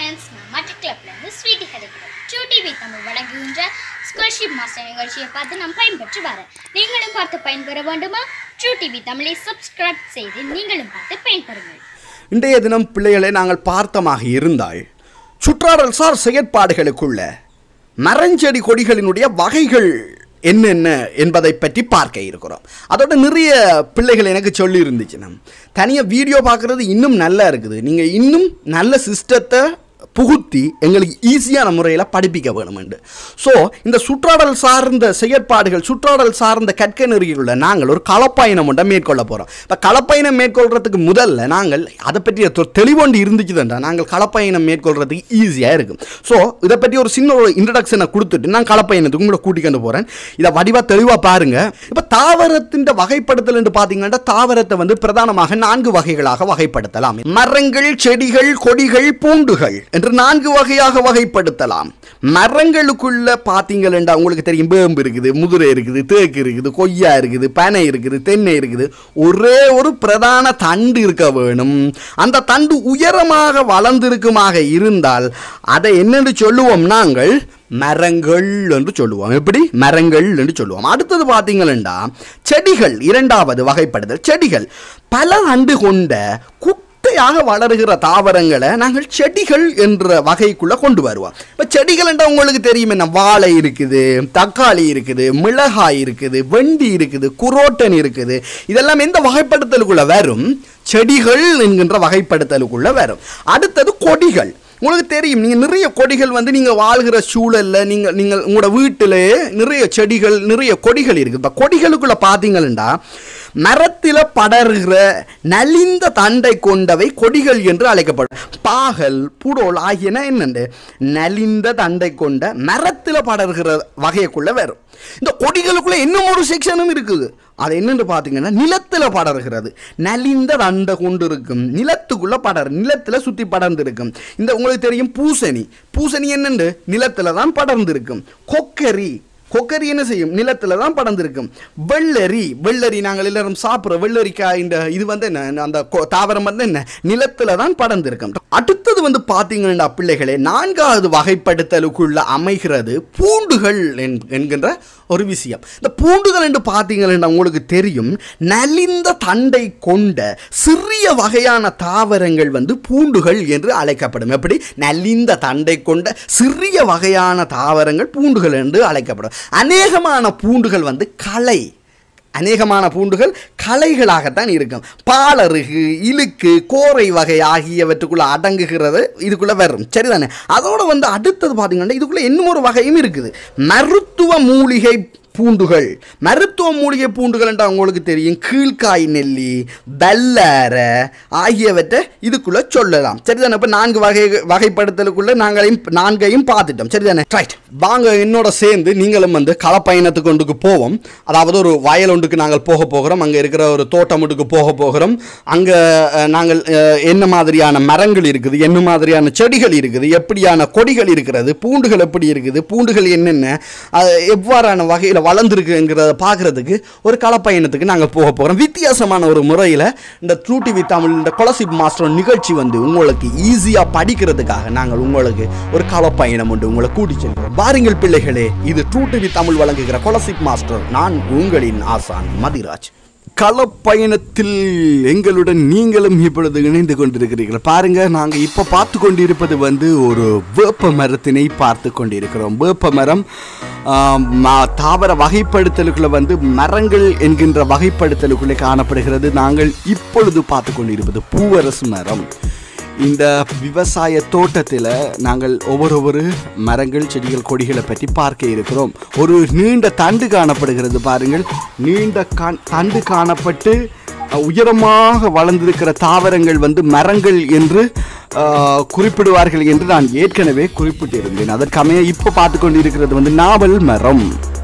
friends நான் மற்ற கிளப்லேருந்து ஸ்வீட்டி கிடைக்கிறேன் டூ டிவி தமிழ் வழங்குகின்ற ஸ்காலர்ஷிப் மாஸ்டர் நிகழ்ச்சியை பார்த்து நான் பயன்பெற்று வரேன் நீங்களும் பார்த்து பயன்பெற வேண்டுமா ட்ரூ டிவி தமிழை சப்ஸ்கிரைப் செய்து நீங்களும் பார்த்து பயன்பெறுங்கள் இன்றைய தினம் பிள்ளைகளை நாங்கள் பார்த்தமாக இருந்தால் சுற்றாடல் சார் செயற்பாடுகளுக்குள்ள மரஞ்செடி கொடிகளினுடைய வகைகள் என்னென்ன என்பதை பற்றி பார்க்க இருக்கிறோம் அதோட நிறைய பிள்ளைகள் எனக்கு சொல்லி இருந்துச்சு நம் தனியாக வீடியோ பார்க்குறது இன்னும் நல்லா இருக்குது நீங்கள் இன்னும் நல்ல சிஸ்டத்தை புகுத்தி எங்களுக்கு ஈஸியான முறையில் படிப்பிக்க வேணுமெண்டு ஸோ இந்த சுற்றாடல் சார்ந்த செயற்பாடுகள் சுற்றாடல் சார்ந்த கற்க நெறிகளில் நாங்கள் ஒரு களப்பயணம் ஒன்றை மேற்கொள்ள போகிறோம் இப்போ களப்பயணம் மேற்கொள்கிறதுக்கு முதல்ல நாங்கள் அதை பற்றிய தொ- தெளிவொண்டு இருந்துச்சுதுன்றா நாங்கள் களப்பயணம் மேற்கொள்கிறதுக்கு ஈஸியாக இருக்கும் ஸோ இதை பற்றி ஒரு சின்ன ஒரு இன்ட்ரடக்ஷனை கொடுத்துட்டு நான் களப்பயணத்துக்கு உங்களை கூட்டிக்கொண்டு போகிறேன் இதை வடிவாக தெளிவாக பாருங்கள் இப்போ தாவரத்தின் வகைப்படுத்தல் என்று பார்த்தீங்கன்னா தாவரத்தை வந்து பிரதானமாக நான்கு வகைகளாக வகைப்படுத்தலாம் மரங்கள் செடிகள் கொடிகள் பூண்டுகள் என்று நான்கு வகையாக வகைப்படுத்தலாம் மரங்களுக்குள்ள பார்த்தீங்கன்னா உங்களுக்கு தெரியும் வேம்பு இருக்குது முதுரை இருக்குது தேக்கு இருக்குது கொய்யா இருக்குது பனை இருக்குது தென்னை இருக்குது ஒரே ஒரு பிரதான தண்டு இருக்க வேணும் அந்த தண்டு உயரமாக வளர்ந்திருக்குமாக இருந்தால் அதை என்னென்று சொல்லுவோம் நாங்கள் மரங்கள் என்று சொல்லுவோம் எப்படி மரங்கள் என்று சொல்லுவோம் அடுத்தது பார்த்தீங்கன்னா செடிகள் இரண்டாவது வகைப்படுதல் செடிகள் பல ஆண்டு கொண்ட குட்டையாக வளருகிற தாவரங்களை நாங்கள் செடிகள் என்ற வகைக்குள்ள கொண்டு வருவோம் இப்போ செடிகள் என்றால் உங்களுக்கு தெரியும் என்ன வாழை இருக்குது தக்காளி இருக்குது மிளகாய் இருக்குது வெண்டி இருக்குது குரோட்டன் இருக்குது இதெல்லாம் எந்த வகைப்படுத்தலுக்குள்ள வரும் செடிகள் என்கின்ற வகைப்படுத்தலுக்குள்ள வரும் அடுத்தது கொடிகள் உங்களுக்கு தெரியும் நீங்கள் நிறைய கொடிகள் வந்து நீங்கள் வாழ்கிற சூழலில் நீங்கள் நீங்கள் உங்களோட வீட்டிலே நிறைய செடிகள் நிறைய கொடிகள் இருக்குது இப்போ கொடிகளுக்குள்ளே பார்த்தீங்கன்னா மரத்தில் படர்கிற நலிந்த தண்டை கொண்டவை கொடிகள் என்று அழைக்கப்படும் பாகல் புடோல் ஆகியன என்னண்டு நலிந்த தண்டை கொண்ட மரத்தில் படர்கிற வகைக்குள்ள வரும் இந்த கொடிகளுக்குள்ள இன்னும் ஒரு செக்ஷனும் இருக்குது அது என்னன்னு பார்த்தீங்கன்னா நிலத்தில் படர்கிறது நலிந்த தண்டை கொண்டு இருக்கும் நிலத்துக்குள்ள படர் நிலத்தில் சுற்றி படர்ந்து இருக்கும் இந்த உங்களுக்கு தெரியும் பூசணி பூசணி என்னண்டு நிலத்தில் தான் படர்ந்து இருக்கும் கொக்கரி கொக்கரி என்ன செய்யும் நிலத்தில் தான் படர்ந்திருக்கும் வெள்ளரி வெள்ளரி நாங்கள் எல்லாரும் சாப்பிட்ற வெள்ளரிக்காய் இந்த இது வந்து என்ன அந்த கொ- தாவரம் வந்து என்ன நிலத்தில் தான் படர்ந்திருக்கும் அடுத்தது வந்து பார்த்தீங்கன்னா பிள்ளைகளே நான்காவது வகைப்படுத்தலுக்குள்ள அமைகிறது பூண்டுகள் என்- என்கின்ற ஒரு விஷயம் இந்த பூண்டுகள் என்று பார்த்தீங்கன்னா உங்களுக்கு தெரியும் நலிந்த தண்டை கொண்ட சிறிய வகையான தாவரங்கள் வந்து பூண்டுகள் என்று அழைக்கப்படும் எப்படி நலிந்த தண்டை கொண்ட சிறிய வகையான தாவரங்கள் பூண்டுகள் என்று அழைக்கப்படும் அநேகமான பூண்டுகள் வந்து களை அநேகமான பூண்டுகள் களைகளாகத்தான் இருக்கும் பாலருகு இழுக்கு கோரை வகை ஆகியவற்றுக்குள்ள அடங்குகிறது இதுக்குள்ள வரும் சரிதானே அதோட வந்து அடுத்தது பார்த்தீங்கன்னா இதுக்குள்ள இன்னும் ஒரு வகையும் இருக்குது மருத்துவ மூலிகை பூண்டுகள் மருத்துவ மூலிகை பூண்டுகள் என்றால் உங்களுக்கு தெரியும் கீழ்காய் நெல்லி வெள்ளரை ஆகியவற்றை இதுக்குள்ள சொல்லலாம் சரிதானே இப்போ நான்கு வகை வகைப்படுத்தலுக்குள்ள நாங்களையும் நான்கையும் பார்த்துட்டோம் சரிதானே ரைட் வாங்க என்னோட சேர்ந்து நீங்களும் வந்து களப்பயணத்துக்கு ஒன்றுக்கு போவோம் அதாவது ஒரு வயல் ஒன்றுக்கு நாங்கள் போக போகிறோம் அங்கே இருக்கிற ஒரு தோட்டம் ஒன்றுக்கு போக போகிறோம் அங்கே நாங்கள் அஹ், என்ன மாதிரியான மரங்கள் இருக்குது என்ன மாதிரியான செடிகள் இருக்குது எப்படியான கொடிகள் இருக்கிறது பூண்டுகள் எப்படி இருக்குது பூண்டுகள் என்னென்ன அது எவ்வாறான வகையில் வளர்ந்துருக்குங்கிறத பார்க்குறதுக்கு ஒரு களப்பயணத்துக்கு நாங்கள் போக போகிறோம் வித்தியாசமான ஒரு முறையில் இந்த ட்ரூ டிவி தமிழ் இந்த கொலசிப் மாஸ்டர் நிகழ்ச்சி வந்து உங்களுக்கு ஈஸியாக படிக்கிறதுக்காக நாங்கள் உங்களுக்கு ஒரு களப்பயணம் உண்டு உங்களை கூட்டி செல்கிறோம் பாருங்கள் பிள்ளைகளே இது ட்ரூ டிவி தமிழ் வழங்குகிற கொலசிப் மாஸ்டர் நான் உங்களின் ஆசான் மதிராஜ் களப்பயணத்தில் எங்களுடன் நீங்களும் இப்பொழுது இணைந்து கொண்டிருக்கிறீர்கள் பாருங்க நாங்க இப்ப பார்த்து கொண்டிருப்பது வந்து ஒரு வேப்ப மரத்தினை பார்த்து கொண்டிருக்கிறோம் வேப்ப மரம் ஆம், ம- தாவர வகைப்படுத்தலுக்குள்ள வந்து மரங்கள் என்கின்ற வகைப்படுத்தலுக்குள்ளே காணப்படுகிறது நாங்கள் இப்பொழுது பார்த்து கொண்டிருப்பது பூவரசு மரம் இந்த விவசாய தோட்டத்தில் நாங்கள் ஒவ்வொரு ஒவ்வொரு மரங்கள் செடிகள் கொடிகளை பற்றி பார்க்க இருக்கிறோம் ஒரு நீண்ட தண்டு காணப்படுகிறது பாருங்கள் நீண்ட கண் தண்டு காணப்பட்டு அஹ், உயரமாக வளர்ந்திருக்கிற தாவரங்கள் வந்து மரங்கள் என்று அஹ், குறிப்பிடுவார்கள் என்று நான் ஏற்கனவே குறிப்பிட்டிருந்தேன் அதற்கமைய இப்போ பார்த்து கொண்டிருக்கிறது வந்து நாவல் மரம்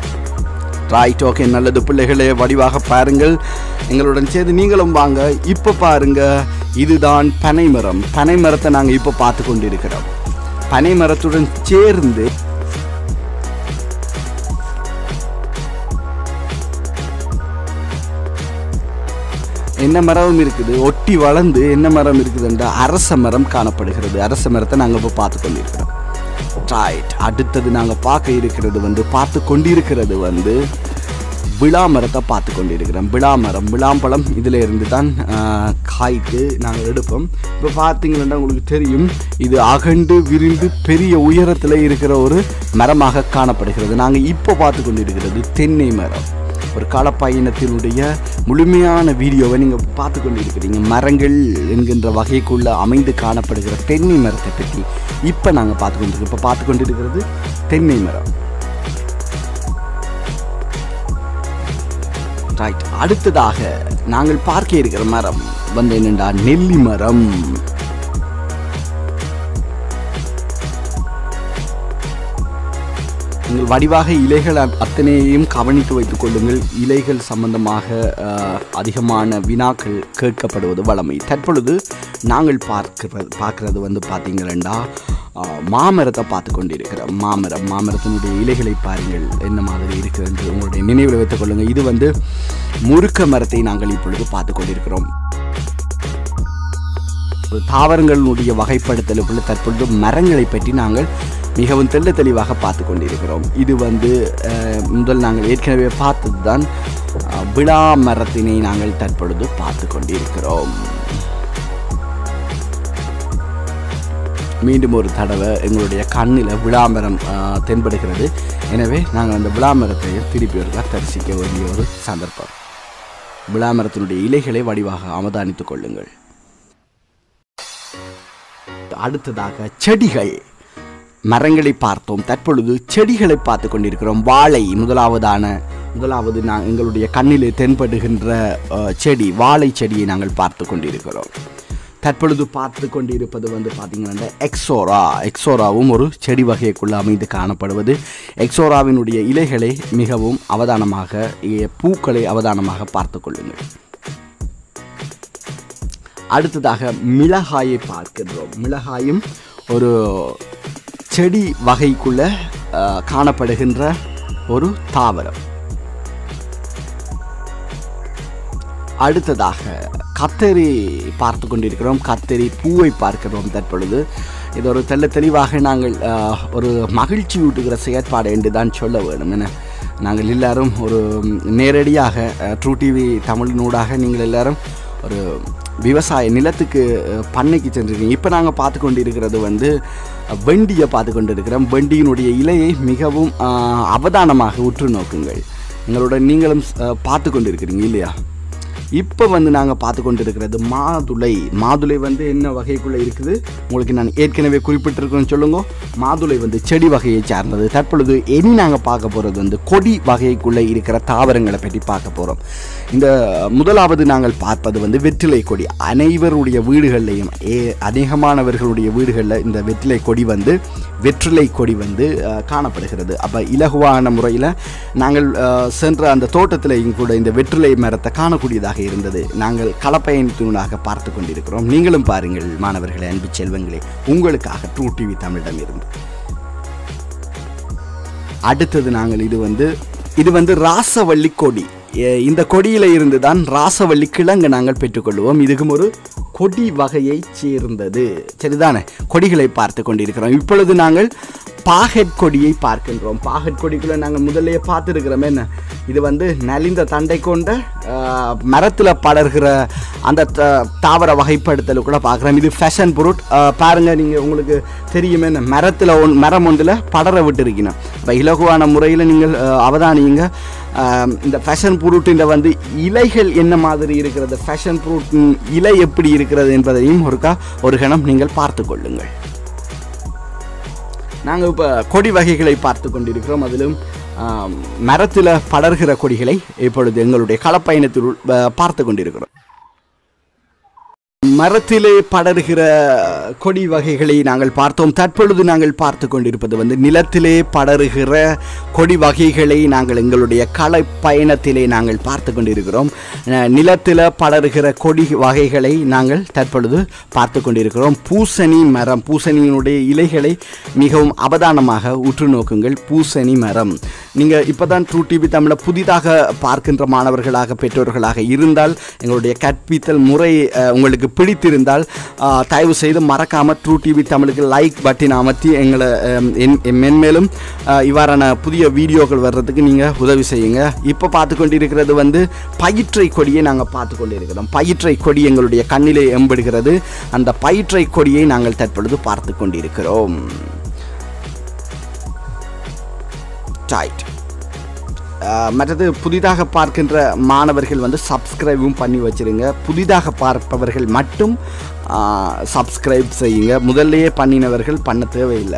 ரைட் ஓகே நல்லது பிள்ளைகளே வடிவாக பாருங்கள் எங்களுடன் சேர்ந்து நீங்களும் வாங்க இப்போ பாருங்க இதுதான் பனை மரம் பனை மரத்தை நாங்கள் இப்போ பார்த்து கொண்டிருக்கிறோம் பனை மரத்துடன் சேர்ந்து என்ன மரம் இருக்குது ஒட்டி வளர்ந்து என்ன மரம் இருக்குதுன்ற அரச மரம் காணப்படுகிறது அரச மரத்தை நாங்கள் இப்போ பார்த்து கொண்டிருக்கிறோம் ரைட் அடுத்தது நாங்கள் பார்க்க இருக்கிறது வந்து பார்த்து கொண்டிருக்கிறது வந்து விழா மரத்தை பார்த்து கொண்டிருக்கிறோம் விழா மரம் விழாம்பழம் இதில் இருந்து தான் ஆஹ், காய்த்து நாங்கள் எடுப்போம் இப்போ பார்த்தீங்கன்னா உங்களுக்கு தெரியும் இது அகண்டு விரிந்து பெரிய உயரத்தில் இருக்கிற ஒரு மரமாக காணப்படுகிறது நாங்கள் இப்போ பார்த்து கொண்டிருக்கிறது தென்னை மரம் ஒரு காலப்பயணத்தினுடைய முழுமையான வீடியோவை நீங்கள் பார்த்து கொண்டிருக்கிறீங்க மரங்கள் என்கின்ற வகைக்குள்ள அமைந்து காணப்படுகிற தென்னை மரத்தை பற்றி இப்போ நாங்கள் பார்த்து கொண்டிருக்கோம் இப்போ பார்த்து கொண்டிருக்கிறது தென்னை மரம் ரைட் அடுத்ததாக நாங்கள் பார்க்க இருக்கிற மரம் வந்து என்னென்றா நெல்லி மரம் நீங்கள் வடிவாக இலைகள் அத்- அத்தனையையும் கவனித்து வைத்துக் கொள்ளுங்கள் இலைகள் சம்பந்தமாக அஹ், அதிகமான வினாக்கள் கேட்கப்படுவது வழமை தற்பொழுது நாங்கள் பார்க்கிறது பார்க்கிறது வந்து பார்த்தீங்கன்னா அஹ், மாமரத்தை பார்த்து கொண்டிருக்கிறோம் மாமரம் மாமரத்தினுடைய இலைகளை பாருங்கள் என்ன மாதிரி இருக்குது என்று உங்களுடைய நினைவில் வைத்துக் கொள்ளுங்கள் இது வந்து முருக்க மரத்தை நாங்கள் இப்பொழுது பார்த்து கொண்டிருக்கிறோம் ஒரு தாவரங்களுடைய வகைப்படுத்தலுக்குள்ள தற்பொழுது மரங்களை பற்றி நாங்கள் மிகவும் தெள்ள தெளிவாக பார்த்து கொண்டிருக்கிறோம் இது வந்து அஹ், முதல் நாங்கள் ஏற்கனவே பார்த்தது தான் விழா மரத்தினை நாங்கள் தற்பொழுது பார்த்து கொண்டிருக்கிறோம் மீண்டும் ஒரு தடவை எங்களுடைய கண்ணில் விழாமரம் அஹ், தென்படுகிறது எனவே நாங்கள் அந்த விழாமரத்தை திருப்பி ஒரு தரிசிக்க வேண்டிய ஒரு சந்தர்ப்பம் விழாமரத்தினுடைய இலைகளை வடிவாக அவதானித்துக் கொள்ளுங்கள் அடுத்ததாக செடிகள் மரங்களை பார்த்தோம் தற்பொழுது செடிகளை பார்த்து கொண்டிருக்கிறோம் வாழை முதலாவதான முதலாவது நான் எங்களுடைய கண்ணிலே தென்படுகின்ற அஹ், செடி வாழை செடியை நாங்கள் பார்த்து கொண்டிருக்கிறோம் தற்பொழுது பார்த்து கொண்டிருப்பது வந்து பார்த்தீங்கன்னா எக்ஸோரா எக்ஸோராவும் ஒரு செடி வகைக்குள்ள அமைந்து காணப்படுவது எக்ஸோராவினுடைய இலைகளை மிகவும் அவதானமாக இ- பூக்களை அவதானமாக பார்த்து கொள்ளுங்கள் அடுத்ததாக மிளகாயை பார்க்கின்றோம் மிளகாயும் ஒரு செடி வகைக்குள்ள அஹ், காணப்படுகின்ற ஒரு தாவரம் அடுத்ததாக கத்தரி பார்த்து கொண்டிருக்கிறோம் கத்தரி பூவை பார்க்கிறோம் தற்பொழுது இது ஒரு தெள்ள தெளிவாக நாங்கள் அஹ், ஒரு மகிழ்ச்சி ஊட்டுகிற செயற்பாடு என்று தான் சொல்ல வேணும் என நாங்கள் எல்லாரும் ஒரு ம், நேரடியாக ட்ரூ டிவி தமிழினூடாக நீங்கள் எல்லாரும் ஒரு விவசாய நிலத்துக்கு அஹ், பண்ணைக்கு சென்றிருக்கீங்க இப்போ நாங்கள் பார்த்து கொண்டிருக்கிறது வந்து அஹ், வெண்டியை பார்த்து கொண்டிருக்கிறோம் வெண்டியினுடைய இலையை மிகவும் அஹ், அவதானமாக உற்று நோக்குங்கள் எங்களோட நீங்களும் அஹ், பார்த்து கொண்டிருக்கிறீங்க இல்லையா இப்போ வந்து நாங்கள் பார்த்து கொண்டிருக்கிறது மாதுளை மாதுளை வந்து என்ன வகைக்குள்ளே இருக்குது உங்களுக்கு நான் ஏற்கனவே குறிப்பிட்டிருக்கேன்னு சொல்லுங்க மாதுளை வந்து செடி வகையை சார்ந்தது தற்பொழுது இனி நாங்கள் பார்க்க போகிறது வந்து கொடி வகைக்குள்ளே இருக்கிற தாவரங்களை பற்றி பார்க்க போகிறோம் இந்த முதலாவது நாங்கள் பார்ப்பது வந்து வெற்றிலை கொடி அனைவருடைய வீடுகள்லையும் ஏ அநேகமானவர்களுடைய வீடுகளில் இந்த வெற்றிலை கொடி வந்து வெற்றிலை கொடி வந்து அஹ், காணப்படுகிறது அப்போ இலகுவான முறையில் நாங்கள் அஹ், சென்ற அந்த தோட்டத்திலையும் கூட இந்த வெற்றிலை மரத்தை காணக்கூடியதாக இருந்தது நாங்கள் களப்பயணத்தினூடாக பார்த்து கொண்டிருக்கிறோம் நீங்களும் பாருங்கள் மாணவர்களே அன்பு செல்வங்களே உங்களுக்காக ட்ரூ டிவி தமிழிடம் இருந்து அடுத்தது நாங்கள் இது வந்து இது வந்து ராசவள்ளி கொடி எ- இந்த கொடியில இருந்து தான் ராசவள்ளி கிழங்கு நாங்கள் பெற்றுக்கொள்வோம் இதுக்கும் ஒரு கொடி வகையை சேர்ந்தது சரிதானே கொடிகளை பார்த்து கொண்டிருக்கிறோம் இப்பொழுது நாங்கள் பாகட் கொடியை பார்க்கின்றோம் பாகட் கொடிக்குள்ள நாங்கள் முதல்லயே பார்த்துருக்கிறோம் என்ன இது வந்து நலிந்த தண்டை கொண்ட மரத்தில் படர்கிற அந்த த- தாவர வகைப்படுத்தலுக்குள்ள பார்க்குறோம் இது ஃபேஷன் பொருட் பாருங்க நீங்கள் உங்களுக்கு தெரியுமே என்ன மரத்தில் ஒன் மரம் ஒன்றில் படர விட்டுருக்கணும் இப்போ இலகுவான முறையில் நீங்கள் அஹ், அவதானியுங்க அஹ், இந்த ஃபேஷன் ஃப்ரூட்டின் வந்து இலைகள் என்ன மாதிரி இருக்கிறது ஃபேஷன் ஃப்ரூட்டின் இலை எப்படி இருக்கிறது என்பதையும் ஒருக்கா ஒரு கணம் நீங்கள் பார்த்து கொள்ளுங்கள் நாங்கள் இப்போ கொடி வகைகளை பார்த்து கொண்டிருக்கிறோம் அதிலும் மரத்தில் படர்கிற கொடிகளை இப்பொழுது எங்களுடைய களப்பயணத்தில் உள்- அஹ், பார்த்து கொண்டிருக்கிறோம் மரத்திலே படர்கிற கொடி வகைகளை நாங்கள் பார்த்தோம் தற்பொழுது நாங்கள் பார்த்து கொண்டிருப்பது வந்து நிலத்திலே படருகிற கொடி வகைகளை நாங்கள் எங்களுடைய கலை பயணத்திலே நாங்கள் பார்த்து கொண்டிருக்கிறோம் அஹ், நிலத்தில் படருகிற கொடி வகைகளை நாங்கள் தற்பொழுது பார்த்து கொண்டிருக்கிறோம் பூசணி மரம் பூசணியினுடைய இலைகளை மிகவும் அவதானமாக உற்று நோக்குங்கள் பூசணி மரம் நீங்கள் இப்போ தான் ட்ரூ டிவி தமிழை புதிதாக பார்க்கின்ற மாணவர்களாக பெற்றோர்களாக இருந்தால் எங்களுடைய கற்பித்தல் முறை அஹ், உங்களுக்கு பிடித்திருந்தால் அஹ், தயவு செய்து மறக்காமல் ட்ரூ டிவி தமிழுக்கு லைக் பட்டின் அமர்த்தி எங்களை அஹ், என்- என் மென்மேலும் அஹ், இவ்வாறான புதிய வீடியோக்கள் வர்றதுக்கு நீங்கள் உதவி செய்யுங்க இப்போ பார்த்து கொண்டிருக்கிறது வந்து பயிற்றை கொடியை நாங்கள் பார்த்து கொண்டிருக்கிறோம் பயிற்றை கொடி எங்களுடைய கண்ணிலே எம்படுகிறது அந்த பயிற்றை கொடியை நாங்கள் தற்பொழுது பார்த்து கொண்டிருக்கிறோம் ரைட் மற்றது புதிதாக பார்க்கின்ற மாணவர்கள் வந்து சப்ஸ்கிரைபும் பண்ணி வச்சிருங்க புதிதாக பார்ப்பவர்கள் மட்டும் சப்ஸ்கிரைப் செய்யுங்க முதல்லயே பண்ணினவர்கள் பண்ண தேவையில்லை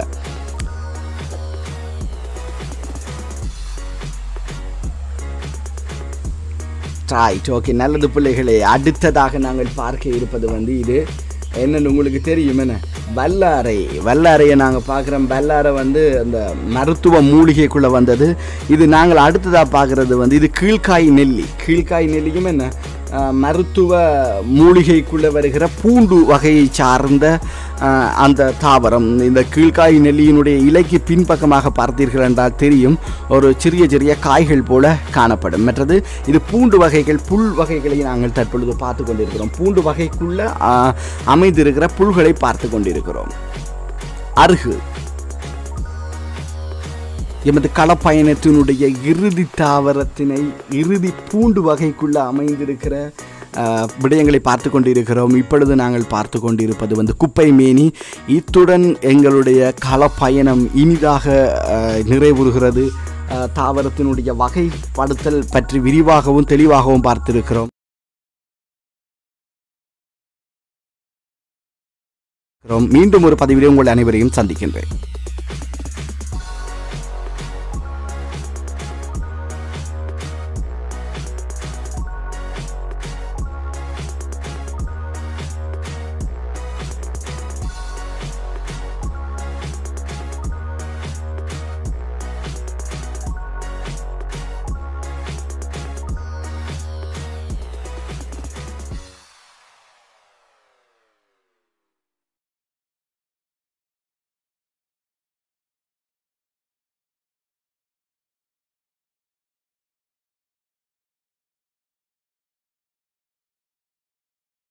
ரைட் ஓகே நல்லது பிள்ளைகளே அடுத்ததாக நாங்கள் பார்க்க இருப்பது வந்து இது என்னன்னு உங்களுக்கு தெரியும் என்ன வல்லாரை வல்லாரையை நாங்கள் பார்க்குறோம் வல்லாரை வந்து அந்த மருத்துவ மூலிகைக்குள்ளே வந்தது இது நாங்கள் அடுத்ததாக பார்க்குறது வந்து இது கீழ்காய் நெல்லி கீழ்காய் நெல்லியும் என்ன அஹ், மருத்துவ மூலிகைக்குள்ளே வருகிற பூண்டு வகையை சார்ந்த அஹ், அந்த தாவரம் இந்த கீழ்காய் நெல்லியினுடைய இலைக்கு பின்பக்கமாக பார்த்தீர்கள் என்றால் தெரியும் ஒரு சிறிய சிறிய காய்கள் போல காணப்படும் மற்றது இது பூண்டு வகைகள் புல் வகைகளை நாங்கள் தற்பொழுது பார்த்து கொண்டிருக்கிறோம் பூண்டு வகைக்குள்ள அஹ், அமைந்திருக்கிற புல்களை பார்த்து கொண்டிருக்கிறோம் அருகு எமது களப்பயணத்தினுடைய இறுதி தாவரத்தினை இறுதி பூண்டு வகைக்குள்ள அமைந்திருக்கிற அஹ், விடயங்களை பார்த்து கொண்டிருக்கிறோம் இப்பொழுது நாங்கள் பார்த்து கொண்டிருப்பது வந்து குப்பை மேனி இத்துடன் எங்களுடைய களப்பயணம் இனிதாக அஹ், நிறைவுறுகிறது அஹ், தாவரத்தினுடைய வகைப்படுத்தல் பற்றி விரிவாகவும் தெளிவாகவும் பார்த்திருக்கிறோம் மீண்டும் ஒரு பதிவிலே உங்கள் அனைவரையும் சந்திக்கின்றேன்